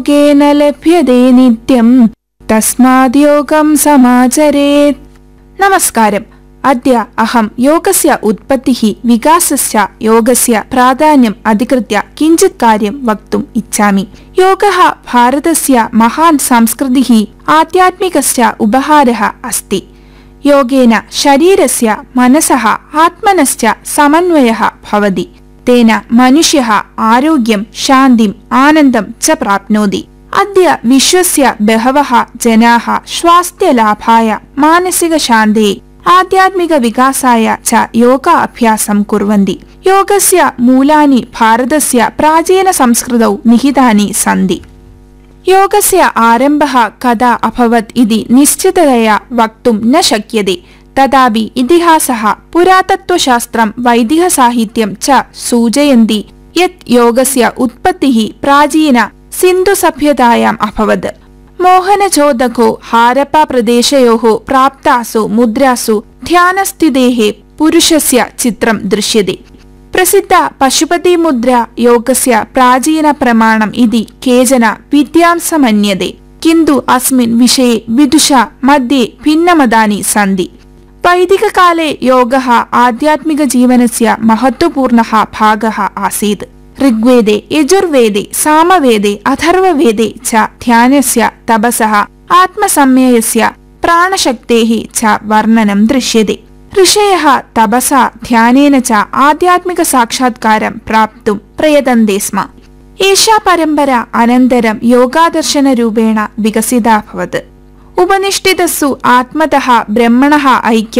योगेन ലഭ്യതേ നിത്യം തസ്മാത് യോഗം സമാചരേത് നമസ്കാരം അദ്യ അഹം യോഗസ്യ ഉത്പത്തിഃ വികാസസ്യ യോഗസ്യ പ്രാധാന്യം അധികൃത്യ കിഞ്ചിത് കാര്യം വക്തും ഇച്ഛാമി യോഗः ഭാരതസ്യ മഹാൻ സംസ്കൃതിः ആധ്യാത്മികസ്യ ഉപഹാരः अस्ति യോഗേന ശരീരസ്യ മനസഃ ആത്മനശ്ച സമന്വയः ഭവതി തേന മനുഷ്യः ആരോഗ്യം ശാന്തിം ആനന്ദം ച പ്രാപ്നോതി അദ്യ വിശ്വസ്യ ബഹവः ജനാः സ്വാസ്ഥ്യലാഭായ മാനസികശാന്തയെ ആധ്യാത്മിക വികാസായ ച യോഗ അഭ്യാസം കുർവന്തി യോഗസ്യ മൂലാനി ഭാരതസ്യ പ്രാചീന സംസ്കൃതൗ നിഹിതാനി സന്തി യോഗസ്യ ആരംഭः कदा अभवत् इति निश्चिततया वक्तुं न शक्यते तथापि इतिहासः पुरातत्त्वशास्त्रं वैदिकसाहित्यं च सूचयन्ति यत् योगस्य उत्पत्तिः प्राचीन सिन्धुसभ्यतायाम् अभवत् मोहनजोदको हारप्पाप्रदेशयोः प्राप्तासु मुद्रासु ध्यानस्थितेः पुरुषस्य चित्रं दृश्यते പ്രസിദ്ധ പശുപതിമുദ്ര യോഗസ്യ പ്രാചീന പ്രമാണം ഇതി കേചന വിദ്യാംസമന്യത്തെ കിന്തു അസ്മിൻ വിഷയെ വിദുഷ മധ്യേ ഭിന്നമതാനി സന്തി വൈദികകാലേ യോഗः ആധ്യാത്മികജീവനസ്യ മഹത്വപൂർണः ഭാഗः ആസീत् ഋഗ്വേദे യജുർവേദे സാമവേദे അഥർവവേദे च ധ്യാനस्य തപസः ആത്മസംയയस्य പ്രാണശക്തേः च വർണ്ണനം ദൃശ്യते ഋഷയः തപസാ ധ്യാനേന ച ആധ്യാത്മിക സാക്ഷാത്കാരം പ്രാപ്തും പ്രയതന്തെ സ്മ ഏഷാ പരമ്പര അനന്തരം യോഗാദർശനരൂപേണ വികസിതാഭവത് ഉപനിഷ്ഠിതസ്സു ആത്മതഃ ബ്രഹ്മണः ഐക്യം